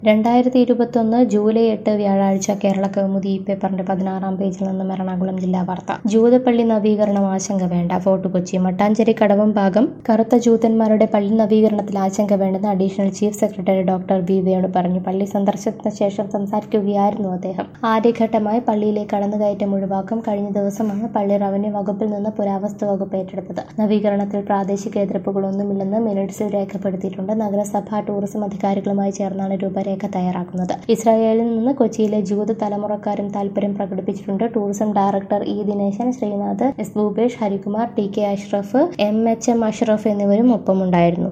രണ്ടായിരത്തി ഇരുപത്തൊന്ന് ജൂലൈ എട്ട് വ്യാഴാഴ്ച കേരള കൗമുദി പേപ്പറിന്റെ പതിനാറാം പേജിൽ നിന്നും എറണാകുളം ജില്ലാ വാർത്ത ജൂതപ്പള്ളി നവീകരണം ആശങ്ക വേണ്ട ഫോർട്ട് കൊച്ചി മട്ടാഞ്ചേരി കടവം ഭാഗം കറുത്ത ജൂതന്മാരുടെ പള്ളി നവീകരണത്തിൽ ആശങ്ക വേണ്ടെന്ന് additional chief secretary doctor B Venu പറഞ്ഞു പള്ളി സന്ദർശനത്തിന് ശേഷം സംസാരിക്കുകയായിരുന്നു അദ്ദേഹം ആദ്യഘട്ടമായി പള്ളിയിലെ കടന്നുകയറ്റം ഒഴിവാക്കും കഴിഞ്ഞ ദിവസമാണ് പള്ളി റവന്യൂ വകുപ്പിൽ നിന്ന് പുരാവസ്തു വകുപ്പ് ഏറ്റെടുത്തത് നവീകരണത്തിൽ പ്രാദേശിക എതിർപ്പുകളൊന്നുമില്ലെന്ന് മിനിറ്റ്സിൽ രേഖപ്പെടുത്തിയിട്ടുണ്ട് നഗരസഭ ടൂറിസം അധികാരികളുമായി ചേർന്നാണ് രൂപരേഖ രേഖ തയ്യാറാക്കുന്നത് ഇസ്രായേലിൽ നിന്ന് കൊച്ചിയിലെ ജൂത തലമുറക്കാരും താൽപര്യം പ്രകടിപ്പിച്ചിട്ടുണ്ട് tourism director E Dineshan Sreenath S Bhupesh Harikumar T K Ashraf M H M Ashraf എന്നിവരും ഒപ്പമുണ്ടായിരുന്നു